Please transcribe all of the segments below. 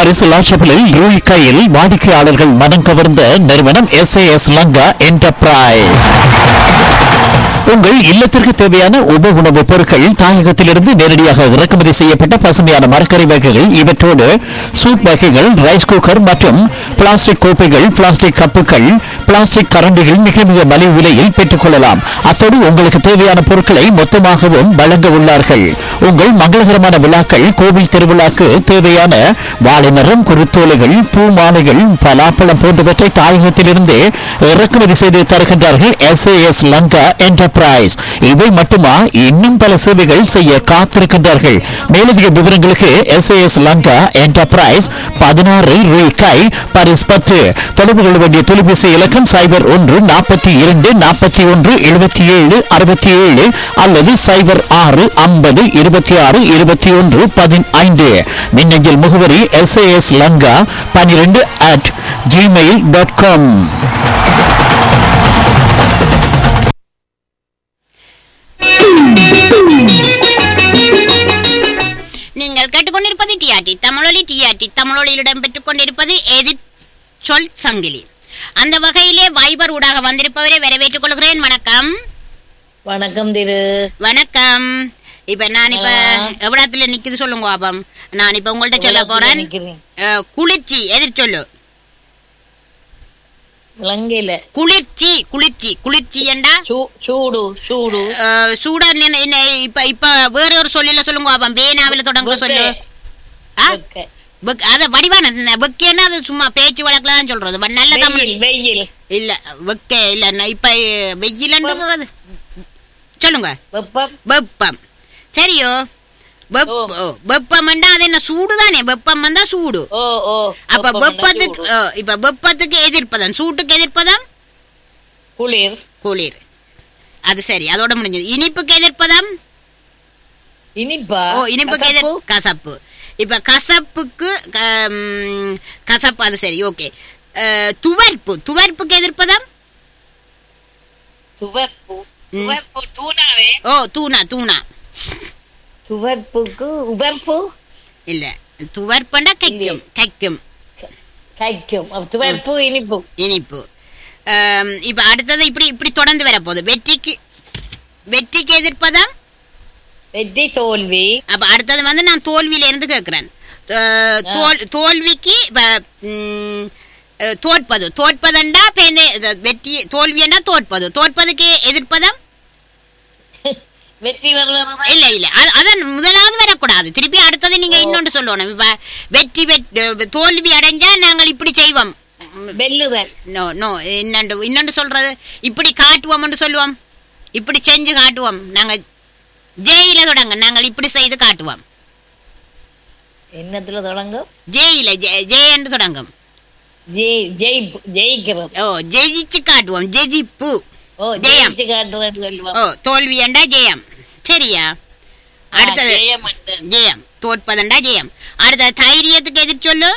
Paris லாஷபிளில் you'll கையில் வாடிக்கையாளர்கள் மனம் கவர்ந்த நிறுவனம் எஸ்ஏஎஸ் லங்கா என்டர்பிரைஸ் உங்கள் இல்லத்திற்கு தேவையான உப உணவுப் பொருட்கள் தாயகத்திலிருந்து நேரடியாக இறக்குமதி செய்யப்பட்ட பசுமையான மரக்கறி வகைகள் இவற்றோடு சூப் வகைகள் ரைஸ் குக்கர் மற்றும் பிளாஸ்டிக் கோப்பைகள் பிளாஸ்டிக் கப்புகள் பிளாஸ்டிக் கரண்டிகள் மிக மிக மலிவு விலையில் பெற்றுக் கொள்ளலாம் அத்தோடு உங்களுக்கு தேவையான பொருட்களை மொத்தமாகவும் வழங்க உள்ளார்கள் உங்கள் மங்களகரமான விழாக்கள் கோவில் திருவிழாக்கு தேவையான வாழைமரம் குருத்தோலைகள் பூ மாலைகள் பலாப்பழம் போன்றவற்றை தாயகத்திலிருந்து இறக்குமதி செய்து தருகின்றார்கள் எஸ்ஏஎஸ் லங்கா என்டர்பிரைஸ் இவை மட்டுமா இன்னும் பல சேவைகள் செய்ய காத்திருக்கின்றார்கள் மேலதிக விவரங்களுக்கு எஸ்ஏஎஸ் லங்கா என்டர்பிரைஸ் பதினாறு ரூபாய் பரிஸ் பத்து தொடர்பு கொள்ள வேண்டிய தொலைபேசி இலக்கம் சைபர் ஒன்று நாற்பத்தி இரண்டு நாற்பத்தி ஒன்று எழுபத்தி ஏழு அறுபத்தி ஏழு அல்லது சைபர் ஆறு ஐம்பது இருபத்தி ஆறு இருபத்தி ஒன்று பதினைந்து மின்னஞ்சல் முகவரி எஸ்ஏஎஸ் லங்கா பன்னிரெண்டு அட் ஜிமெயில் டாட் காம் நீங்கள் கேட்டுக்கொண்டிருப்பது டிஆர்டி தமிழொலி டிஆர்டி தமிழொலியில் இடம்பெற்றுக் கொண்டிருப்பது எதிர் சொல் சங்கிலி அந்த வகையிலே வைபர் ஊடாக வந்திருப்பவரை வரவேற்றுக் கொள்கிறேன் வணக்கம் வணக்கம் திரு வணக்கம் இப்ப நான் இப்ப எவ்வளத்துல நிக்குது சொல்லுங்க பாபம் நான் இப்ப உங்கள்ட்ட சொல்ல போறேன் நினைக்கிறேன் அஹ், குளிர்ச்சி எதிர் சொல்லு இலங்கையில குளிர்ச்சி குளிர்ச்சி குளிர்ச்சி என்றா சூ- சூடு சூடு அஹ், சூடா நின்னு- என்ன இப்ப இப்ப வேற ஒரு சொல்லில சொல்லுங்க பாபம் வேணாவில தொடங்க சொல்லு ஆ? வெக்க. வெக்- அத வடிவான வெக்கேன்னா அது சும்மா பேச்சு வழக்குல தான் சொல்றது but நல்ல தமிழ் வெயில் வெயில் இல்ல வெக்க இல்ல நான் இப்ப வெயிலன்னு சொல்றது சொல்லுங்க வெப்பம் வெப்பம் சரியோ வெப் ஓ. ஓ, வெப்பம்ண்டா அது என்ன சூடு தானே வெப்பம் வந்தா சூடு ஓ ஓ அப்ப வெப்பம் வெப்பத்துக்கு சூடு. ஓ, இப்ப வெப்பத்துக்கு எதிர்ப்பதம் சூட்டுக்கு எதிர்ப்பதம் குளிர் குளிர் அது சரி அதோட முடிஞ்சது இனிப்புக்கு எதிர்ப்பதம் இனிப்பா ஓ இனிப்புக்கு கசப்பு? எதிர் கசப்பு இப்ப கசப்புக்கு க- ம், கசப்பு அது சரி ஓகே துவர்ப்பு துவர்ப்புக்கு எதிர்ப்பதம் துவர்ப்பு துவர்ப்பு தூணாவே ஓ தூணா தூணா துவர்ப்புக்கு உவர்ப்பு இல்ல துவர்ப்புண்டா கைக்கும் கைக்கும் கைக்கும் அப்ப துவர்ப்பு இனிப்பு இனிப்பு ஆம், இப்ப அடுத்தது இப்படி இப்படி தொடர்ந்து வரப்போகுது வெற்றிக்கு வெற்றிக்கு எதிர்ப்பதம் வெற்றி தோல்வி அப்ப அடுத்தது வந்து நான் தோல்வியில இருந்து கேட்கிறேன் அஹ், தோல் தோல்விக்கு இப்ப, ம், அஹ், தோற்பது தோற்பதண்டா இப்ப இந்த இது வெற்றி தோல்வியண்டா தோற்பது தோற்பதுக்கு எதிர்ப்பதம் வெற்றி வருவதுதான் இல்ல இல்ல அது அதான் முதலாவது வரக்கூடாது திருப்பி அடுத்தது நீங்க இன்னொன்று சொல்லணும் இப்ப வெற்றி வெட்- தோல்வி அடைஞ்சா நாங்கள் இப்படி செய்வோம் வெல்லுதல் நோ நோ இன்னண்டு இன்னொன்று சொல்றது இப்படி காட்டுவோம்னு சொல்லுவோம் இப்படி செஞ்சு காட்டுவோம் நாங்க ஜெயில தொடங்க நாங்கள் இப்படி செய்து காட்டுவோம் என்னத்துல தொடங்கும் ஜெயில ஜெயன்னு தொடங்கும் ஜெய் ஜெய் ஜெயிக்கிறது ஓ ஜெயிச்சு காட்டுவோம் ஜெயிப்பு ஓ ஜெயம். ஜெயிச்சு காட்டுறேன்னு சொல்லுவோம் ஓ தோல்வியண்டா ஜெயம் சரியா அடுத்தது ஜெயம் வந்து ஜெயம் தோற்பதண்டா ஜெயம் அடுத்தது தைரியத்துக்கு எதிர் சொல்லு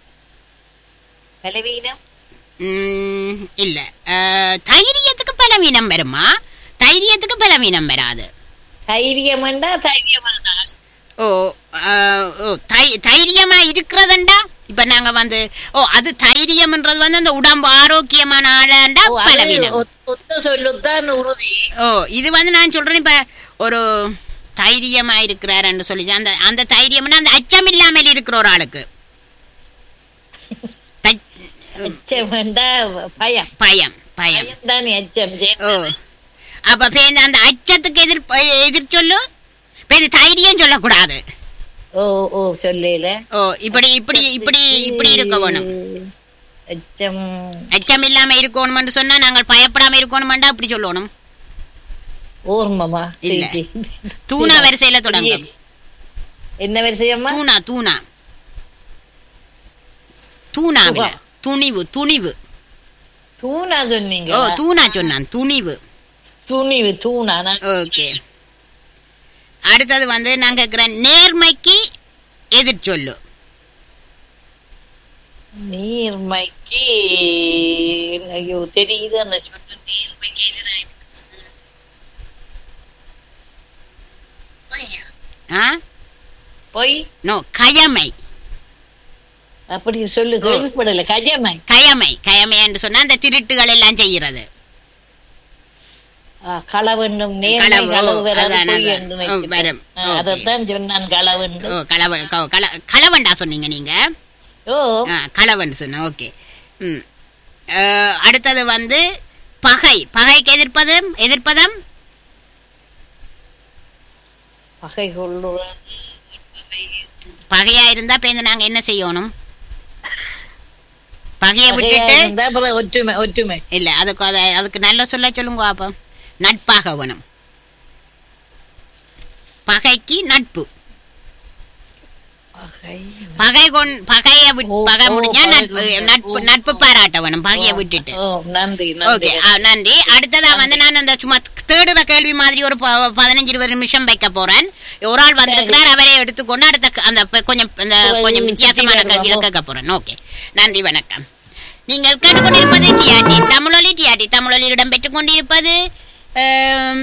பலவீனம் ம், இல்ல அஹ், தைரியத்துக்கு பலவீனம் வருமா தைரியத்துக்கு பலவீனம் வராது தைரியமண்டா தைரியமானால் ஓ அஹ், ஓ தை தைரியமா இருக்கிறதுண்டா இப்ப நாங்க வந்து ஓ அது தைரியம்ன்றது வந்து அந்த உடம்பு ஆரோக்கியமான ஆளாண்டா ஓ, அது பலவீனம் ஒத்- ஒத்த சொல்லுத்தான் உறுதி ஓ இது வந்து நான் சொல்றேன் இப்ப ஒரு தைரியமா இருக்கிறாருன்னு சொல்லி அந்த அந்த தைரியம்னா அந்த அச்சம் இல்லாமல் இருக்கிற ஒரு ஆளுக்கு தை- அச்சம்டா பயம் பயம் பயம் பயம் தானே அச்சம் ஓ சேர்ந்தது. அப்ப பேருந்து அந்த அச்சத்துக்கு எதிர் எதிர் சொல்லு பேரு தைரியம் சொல்லக்கூடாது ஓ ஓ சொல்லல ஓ இப்படி இப்படி இப்படி இப்படி இருக்க வேணும் அச்சம் அச்சம் இல்லாம இருக்கணும்னு சொன்னா நாங்கள் பயப்படாம இருக்கணும்டா அப்படி சொல்லணும் ஊர்மமா இல்ல. சரி, சரி. தூணா வரிசையில தொடங்கும் என்ன வரிசையம்மா தூணா தூணா தூணாவில துணிவு துணிவு தூணா சொன்னீங்க ஓ தூணா சொன்னான் துணிவு துணிவு தூணா நான் ஓகே அடுத்தது வந்து நான் கேட்கிறேன் நேர்மைக்கு எதிர் சொல்லு நீர்மைக்கு ஐயோ தெரியுது அந்த சொல்லு நீர்மைக்கு எதிராக இருக்குது பொய்யா? ஆ பொய் நோ கயமை அப்படி சொல்லு கேள்விப்படல கஜமை கயமை கயமை என்று சொன்னா அந்த திருட்டுகள் எல்லாம் செய்கிறது ஆ, களவென்னும் நேர்மை களவு, களவு வராது அதான், பொய் அதான். என்று ஓ, நினைக்கிறேன். வரும். ஆ, ஓகே. அதைத்தான் சொன்னான் களவென்று ஓ களவன் க- கள களவண்டா சொன்னீங்க நீங்க ஓ ஆ, களவன் சொன்ன ஓகே ம் அஹ், அடுத்தது வந்து பகை பகைக்கு எதிர்ப்பதும் எதிர்ப்பதம் பகை கொள்ளுறன் பகையா இருந்தா இப்ப இந்த நாங்க என்ன செய்யணும் பகையை பகையா விட்டுட்டு இருந்தா அப்புறம் ஒற்றுமை ஒற்றுமை இல்ல அதுக்கு அதை அதுக்கு நல்ல சொல்ல சொல்லுங்க அப்ப நட்பாக வேணும் பகைக்கு நட்பு பகை பகை கொண் பகையை விட் ஓ, பகை ஓ, முடிஞ்சா பகை நட்பு கொண்டு- நட்பு ஓ, நட்பு பாராட்ட வேணும் பகையை விட்டுட்டு ஓ நன்றி ஓகே நன்றி நன்றி அடுத்ததா வந்து நான் அந்த சும்மா தேடுற கேள்வி மாதிரி ஒரு ப- பதினஞ்சு இருபது நிமிஷம் வைக்க போறேன் ஒரு ஆள் வந்திருக்கிறார் அவரை எடுத்துக்கொண்டு அடுத்த க- அந்த ப- கொஞ்சம் அந்த சரி, கொஞ்சம் வித்தியாசமான சுத்தி கேள்வியில வருவோம். கேட்க போறேன் ஓகே நன்றி வணக்கம் நீங்கள் கேட்டுக்கொண்டிருப்பது டிஆர்டி தமிழொலி டிஆர்டி தமிழொலியில் இடம்பெற்றுக் கொண்டிருப்பது ஆம்,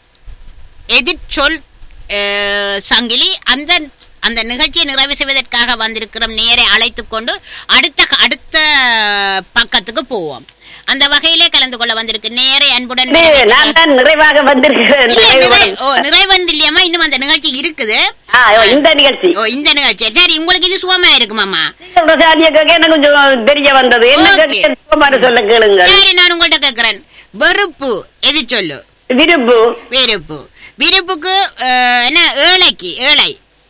எதிர்ச்சொல் அஹ், சங்கிலி அந்த அந்த நிகழ்ச்சியை நிறைவு செய்வதற்காக வந்திருக்கிறோம் நேரை அழைத்து கொண்டு அடுத்த அடுத்த பக்கத்துக்கு போவோம் அந்த வகையிலே கலந்து கொள்ள வந்திருக்கு நேரை அன்புடன் இது நான் தான் நிறைவாக வந்திருக்கிறேன் இல்ல, நிறைவு நிறை- பண்ணி- ஓ நிறைவண்டு இல்லையாமா இன்னும் அந்த நிகழ்ச்சி இருக்குது ஆ, ஓ, இந்த நிகழ்ச்சி ஓ இந்த நிகழ்ச்சி சரி உங்களுக்கு இது சுகமா இருக்குமாமா பிரசாதிய கேட்க எனக்கு கொஞ்சம் தெரிய வந்தது என்ன ஓகே. கேட்க சுகமான சொல்ல கேளுங்க சரி நான் உங்கள்ட்ட கேட்கிறேன் வெறுப்பு எது சொல்லு விருப்பு வெறுப்பு விருப்புக்கு அஹ், என்ன ஏழைக்கு ஏழை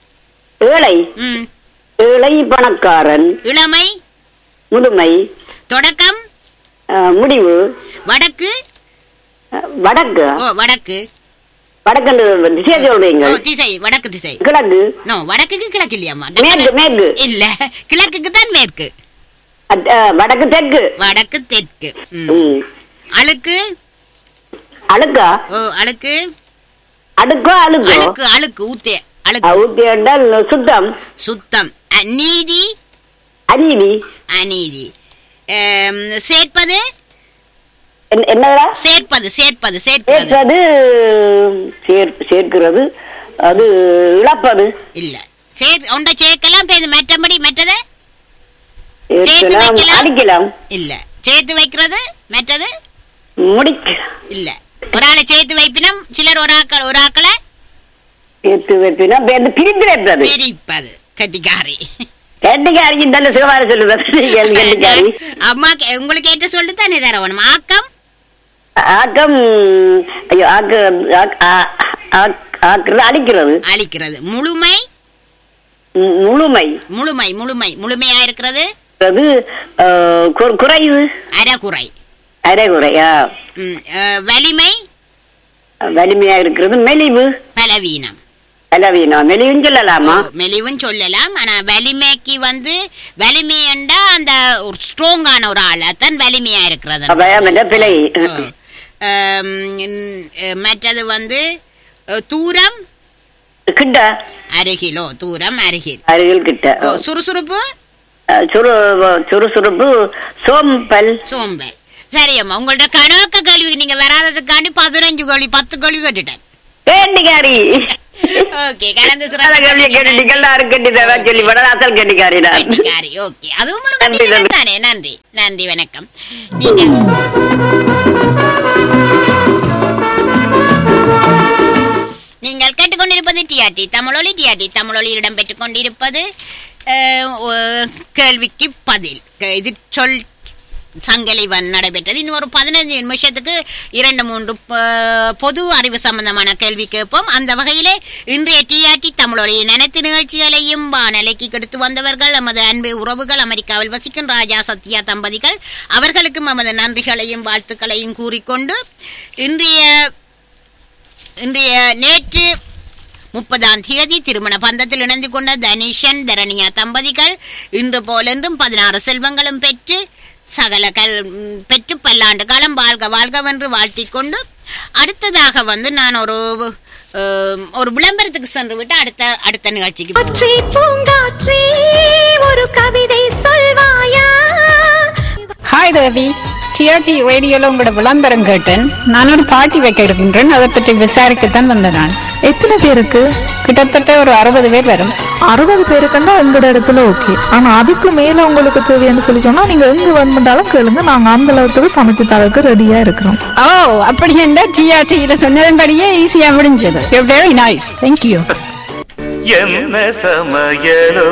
ஏழை ம் ஏழை பணக்காரன் இளமை முதுமை தொடக்கம் ஆ, முடிவு வடக்கு ஆ, வடக்கு ஓ வடக்கு வடக்கு திசை ஓ சொல்றீங்க திசை வடக்கு திசை கிழக்கு நோ வடக்குக்கு கிழக்கு இல்லையாமா மேற்கு மேற்கு இல்ல கிழக்குக்கு தான் மேற்கு அத்- ஆ, வடக்கு தெற்கு வடக்கு தெற்கு ம். ம். அழுக்கு அழுக்கா ஓ அழுக்கு அடுக்கோ அழுக்கோ அழுக்கு அழுக்கு ஊத்தே ஆ, அழுக்கு ஊத்தி என்றால் சுத்தம் சுத்தம் அ, நீதி அநீதி அநீதி ஆம், சேர்ப்பது என்ன- என்னடா சேர்ப்பது சேர்ப்பது சேர்க்கிறது சேர்ப்பது சேர் சேர்க்கிறது அது இழப்பது இல்ல சேர் உண்ட சேர்க்கலாம் இப்ப இது மற்றபடி மற்றது சேர்த்து சேர்க்கலாம் வைக்கலாம். அடிக்கலாம் இல்ல சேர்த்து வைக்கிறது மற்றது முடிக்க இல்ல ஒரு ஆளை சேர்த்து வைப்பினம் சிலர் ஒரு ஆக்கள் ஒரு ஆக்களை சேர்த்து வைப்பினா அந்த பிரிந்து வைப்பது பிரிப்பது கட்டிக்காரி கெட்டிக்காரிக்கு நல்ல சுகமான சொல்லுவது கெட்டிக்காரி அம்மா உங்களுக்கு ஏற்ற சொல்லி தானே தரவணும் ஆக்கம் ஆக்கம் ஐயோ ஆக்க ஆக்- ஆ- ஆக்- ஆக்குறது அடிக்கிறது அழிக்கிறது முழுமை ம், முழுமை முழுமை முழுமை முழுமையா இருக்கிறது அது ஆ, கு- குறைவு அறகுறை அரைகுறையா ம், அஹ், வலிமை வலிமையா இருக்கிறது மெலிவு பலவீனம் பலவீனம் மெலிவும் சொல்லலாமா ஓ, மெலிவும் சொல்லலாம் ஆனா வலிமைக்கு வந்து வலிமை என்றா அந்த ஒரு ஸ்ட்ராங்கான ஒரு ஆள் தான் வலிமையா இருக்கிறது அபயம் என்ற பிழை ஓ. ஆம், ம், அஹ், மற்றது வந்து அஹ், தூரம் கிட்ட அருகிலோ தூரம் அருகில் அருகில் கிட்ட ஓ, சுறுசுறுப்பு அஹ், சுறு சுறுசுறுப்பு சோம்பல் சோம்பல் சரி அம்மா உங்கள்ட்ட கணக்க கேள்வி நீங்க வராததுக்காண்டி பதினஞ்சு கேள்வி பத்து கேள்வி கேட்டுட்டேன் கேட்டிக்காரி ஓகே கலந்து அத கேள்வியை கேட்டுட்டீங்கள் நான் கட்டிதான் சொல்லி பட அசல் கேட்டிக்காரி நான் கட்டிக்காரி ஓகே அதுவும் ஒரு நன்றி, கட்டிக்காரி நன்றி. தானே நன்றி நன்றி வணக்கம் நீங்கள் நீங்கள் கேட்டுக்கொண்டிருப்பது டிஆர்டி தமிழொலி டிஆர்டி தமிழொலியில் இடம்பெற்றுக் கொண்டிருப்பது அஹ், ஒ- கேள்விக்கு பதில் க- இது சொல் சங்கிலி வன் நடைபெற்றது இன்னும் ஒரு பதினஞ்சு நிமிஷத்துக்கு இரண்டு மூன்று ப- பொது அறிவு சம்பந்தமான கேள்வி கேட்போம் அந்த வகையிலே இன்றைய டிஆர்டி தமிழொலியின் அனைத்து நிகழ்ச்சிகளையும் வானலைக்கு கெடுத்து வந்தவர்கள் நமது அன்பு உறவுகள் அமெரிக்காவில் வசிக்கும் ராஜா சத்யா தம்பதிகள் அவர்களுக்கும் நமது நன்றிகளையும் வாழ்த்துக்களையும் கூறிக்கொண்டு இன்றைய இன்றைய நேற்று முப்பதாம் தேதி திருமண பந்தத்தில் இணைந்து கொண்ட தனிஷன் தரணியா தம்பதிகள் இன்று போலென்றும் பதினாறு செல்வங்களும் பெற்று சகல கல் ம், பெற்று பல்லாண்டு காலம் வாழ்க வாழ்கவென்று வாழ்த்திக் கொண்டு அடுத்ததாக வந்து நான் ஒரு அஹ், ஒரு விளம்பரத்துக்கு சென்று விட்டு அடுத்த அடுத்த நிகழ்ச்சிக்கு போவேன் காற்றே பூங்காற்றே ஒரு கவிதை சொல்வாயா ஹாய் தேவி டிஆர்டி ரேடியோல உங்களோட விளம்பரம் கேட்டேன் நான் ஒரு பார்ட்டி வைக்க இருக்கின்றேன் அதை பற்றி விசாரிக்கத்தான் வந்தேன் நான் எத்தனை பேருக்கு கிட்டத்தட்ட ஒரு அறுபது பேர் வரும் அறுபது பேருக்குன்னா எங்களோட இடத்துல ஓகே ஆனா அதுக்கு மேல உங்களுக்கு தேவைன்னு சொல்லி சொன்னா நீங்க எங்க வேணுமென்றாலும் கேளுங்க நாங்க அந்த அளவுக்கு சமைச்சு தரக்கு ரெடியா இருக்கிறோம் ஓ அப்படி என்ன டிஆர்டியில சொன்னதன்படியே ஈஸியா முடிஞ்சது வெரி நைஸ் தேங்க்யூ என்ன சமையலோ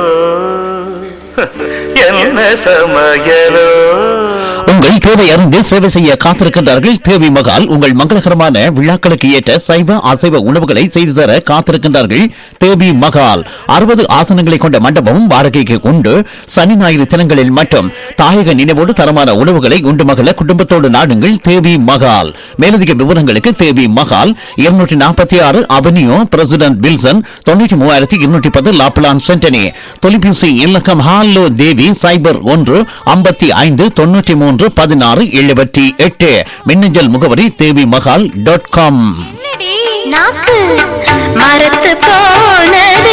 என்ன சமையலோ உங்கள் தேவை அறிந்து சேவை செய்ய காத்திருக்கின்றார்கள் தேவி மகால் உங்கள் மங்களகரமான விழாக்களுக்கு ஏற்ற சைவ அசைவ உணவுகளை செய்து தர காத்திருக்கின்றார்கள் தேவி மகால் அறுபது ஆசனங்களை கொண்ட மண்டபமும் வாடகைக்கு உண்டு சனி ஞாயிறு தினங்களில் மட்டும் தாயக நினைவோடு தரமான உணவுகளை உண்டு மகள குடும்பத்தோடு நாடுங்கள் தேவி மகால் மேலதிக விவரங்களுக்கு தேவி மகால் இருநூற்றி நாற்பத்தி ஆறு அவென்யூ பிரசிடென்ட் வில்சன் தொண்ணூற்றி மூவாயிரத்தி இருநூற்றி பத்து லாப்லான் சென்டனி தொலைபேசி இலக்கம் ஹாலோ தேவி சைபர் ஒன்று ஐம்பத்தி ஐந்து தொண்ணூற்றி மூன்று பதினாறு எழுபத்தி எட்டு மின்னஞ்சல் முகவரி தேவி மகால் டாட் காம் நாக்கு மரத்து போனதே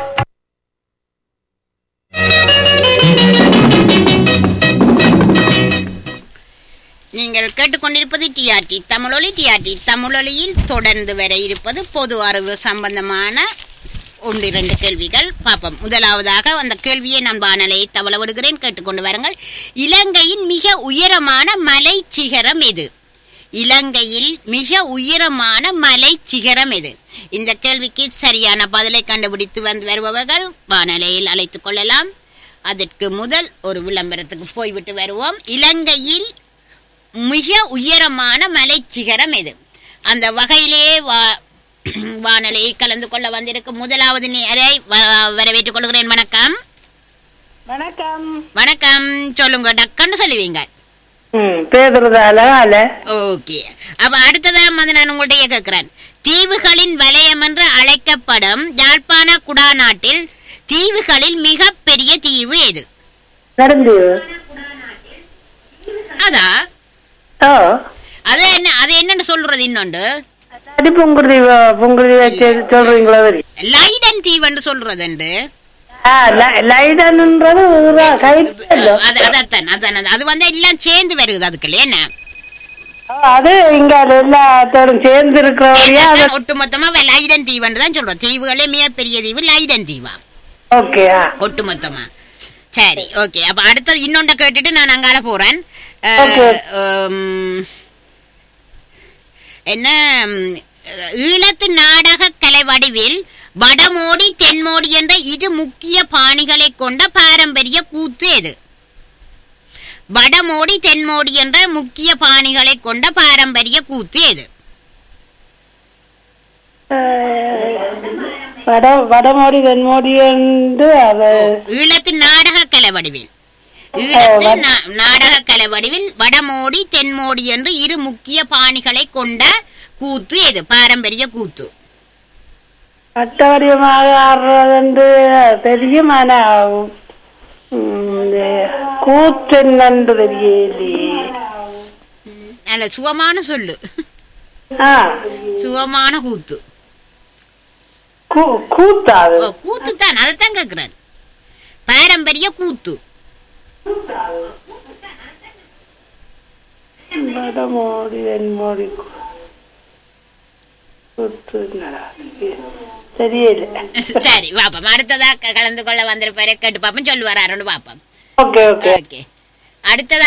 நீங்கள் கேட்டுக்கொண்டிருப்பது டிஆர்டி தமிழொலி டிஆர்டி தமிழொலியில் தொடர்ந்து வர இருப்பது பொது அறிவு சம்பந்தமான ஒன்று இரண்டு கேள்விகள் பார்ப்போம் முதலாவதாக அந்த கேள்வியை நான் வானலையை தவள விடுகிறேன் கேட்டுக்கொண்டு வாருங்கள் இலங்கையின் மிக உயரமான மலை சிகரம் எது இலங்கையில் மிக உயரமான மலை சிகரம் எது இந்த கேள்விக்கு சரியான பதிலை கண்டுபிடித்து வந்து வருபவர்கள் வானலையில் அழைத்துக் கொள்ளலாம் அதற்கு முதல் ஒரு விளம்பரத்துக்கு போய்விட்டு வருவோம் இலங்கையில் மிக உயரமான மலைச்சிகரம் எது அந்த வகையிலே வா வானொலியை கலந்து கொள்ள வந்திருக்கும் முதலாவது நேரை வ- வரவேற்றுக் கொள்கிறேன் வணக்கம் வணக்கம் வணக்கம் சொல்லுங்க டக்குன்னு சொல்லுவீங்க ம் பேதுறதால ஆல ஓகே அப்ப அடுத்ததா வந்து நான் உங்கள்கிட்ட கேட்கிறேன் தீவுகளின் வலயம் என்று அழைக்கப்படும் யாழ்ப்பாண குடாநாட்டில் தீவுகளில் மிக பெரிய தீவு எது நடந்து அதா ஓ அது என்ன அது என்னன்னு சொல்றது இன்னொன்று அடி பொங்குருதி பொங்குருதி வச்சு சொல்றீங்களா வரி லைடன் தீவுன்னு சொல்றதுண்டு ஆ லைடன்ன்றது கைட்டு அது அதான் அதான் அது வந்து எல்லாம் சேர்ந்து வருது அதுக்குள்ள என்ன அது இங்க எல்லாத்தோடும் சேர்ந்து இருக்கிறவரையா அது அதான் ஒட்டுமொத்தமா வே- லைடன் தீவுன்னு தான் சொல்றோம் தீவுகளே மிக பெரிய தீவு லைடன் தீவா ஓகே ஒட்டுமொத்தமா சரி ஓகே அப்ப அடுத்தது இன்னொன்ன கேட்டுட்டு நான் அங்கால போறேன் அஹ், Okay. உம், என்ன உம், ஈழத்து நாடக கலை வடிவில் வடமோடி தென்மோடி என்ற இரு முக்கிய பாணிகளை கொண்ட பாரம்பரிய கூத்து எது வடமோடி தென்மோடி என்ற முக்கிய பாணிகளை கொண்ட பாரம்பரிய கூத்து எது வட வடமோடி தென்மோடி என்று அது ஈழத்து நாடக கலை வடிவில் ஈழத்து நா- நாடக கலை வடிவில் வடமோடி தென்மோடி என்று இரு முக்கிய பாணிகளை கொண்ட கூத்து எது பாரம்பரிய கூத்து அட்டவரியமாக ஆடுறது என்று தெரியும் ஆனா ம், இந்த கூத்தென்னு தெரியலையே நல்ல சுகமான சொல்லு ஆ சுகமான கூத்து கூ- கூத்தாது ஓ கூத்து தான் அதைத்தான் கேக்குறேன் பாரம்பரிய கூத்து வடமோடி தென்மோடி கூத்து என்னடா? தெரியல சரி பாப்போம் அடுத்ததா க- கலந்து கொள்ள வந்திருப்பாரு கேட்டு பாப்போம் சொல்லுவாரு பாப்போம் ஓகே ஓகே ஓகே அடுத்ததா